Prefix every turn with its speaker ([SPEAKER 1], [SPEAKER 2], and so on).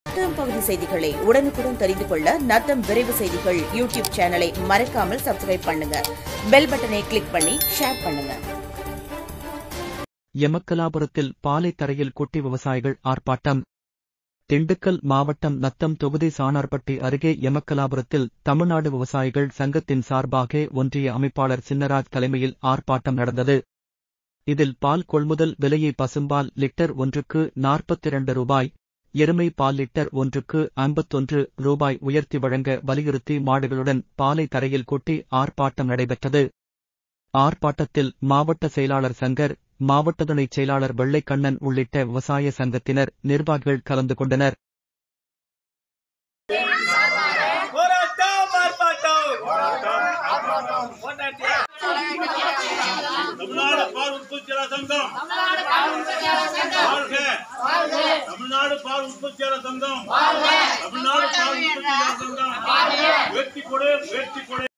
[SPEAKER 1] நத்தம் பகுதி செய்திகளை உடனுக்குடன் தெரிந்து கொள்ள நத்தம் விரைவு செய்திகள் யூடியூப் சேனலை மறக்காமல் சப்ஸ்கிரைப் பண்ணுங்க பெல் பட்டனை கிளிக் பண்ணி ஷேர் பண்ணுங்க
[SPEAKER 2] எமக்கலாபுரத்தில் பாலை தரையில் கொட்டி விவசாயிகள் ஆர்ப்பாட்டம் திண்டுக்கல் மாவட்டம் நத்தம் தொகுதி சாணார்பட்டி அருகே எமக்கலாபுரத்தில் தமிழ்நாடு விவசாயிகள் சங்கத்தின் சார்பாக ஒன்றிய அமைப்பாளர் சின்னராஜ் தலைமையில் ஆர்ப்பாட்டம் நடந்தது இதில் பால் கொள்முதல் விலையை பசும்பால் லிட்டர் ஒன்றுக்கு நாற்பத்திரண்டு ரூபாய் எருமை பால் லிட்டர் ஒன்றுக்கு ஐம்பத்தொன்று ரூபாய் உயர்த்தி வழங்க வலியுறுத்தி மாடுகளுடன் பாலை தரையில் கொட்டி ஆர்ப்பாட்டம் நடைபெற்றது ஆர்ப்பாட்டத்தில் மாவட்ட செயலாளர் சங்கர் மாவட்ட துணைச் செயலாளர் வெள்ளைக்கண்ணன் உள்ளிட்ட விவசாய சங்கத்தினர் நிர்வாகிகள் கலந்து கொண்டனர்
[SPEAKER 3] போராட்டம் ஆர்ப்பாட்டம் போராட்டம்
[SPEAKER 4] தமிழ்நாடு பால் உற்பத்தியாளர் சங்கம் வாழ்க தமிழ்நாடு பால் உற்பத்தியாளர் சங்கம் தமிழ்நாடு பால் உற்பத்தியாளர் சங்கம் வெற்றி கொடு வெற்றி கொடு